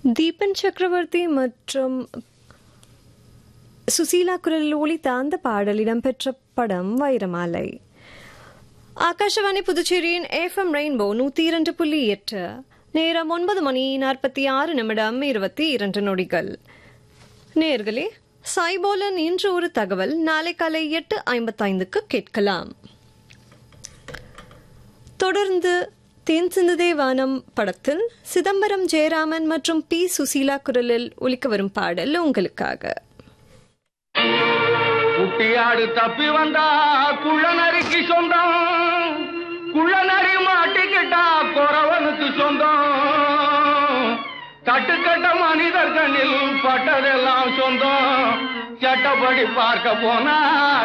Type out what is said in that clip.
தீபன் சக்கரவர்த்தி மற்றும் சுசீலா குரலில் ஒலித்த அந்த பாடல் இடம்பெற்ற படம் வைரமாலை ஆகாஷவாணி புதுச்சேரியின் எஃப்எம் ரெயின்போ நூத்தி இரண்டு புள்ளி எட்டு நேரம் ஒன்பது மணி நாற்பத்தி ஆறு நிமிடம் இருபத்தி இரண்டு நொடிகள் நேர்களே சாய்போலன் இன்று ஒரு தகவல் நாளை காலை எட்டு ஐம்பத்தைந்துக்கு கேட்கலாம் தொடர்ந்து தேன் சிந்துதே வானம் படத்தில் சிதம்பரம் ஜெயராமன் மற்றும் பி சுசீலா குரலில் ஒலிக்க வரும் பாடல் உங்களுக்காக குட்டியாடு தப்பி வந்தா குள்ளநரிக்கு சொந்தம் குள்ளநரி மாட்டிக்கிட்டா குறவனுக்கு சொந்தம் கட்டுக்கட்ட மனிதர்களில் பட்டதெல்லாம் சொந்தம் சட்டப்படி பார்க்க போனா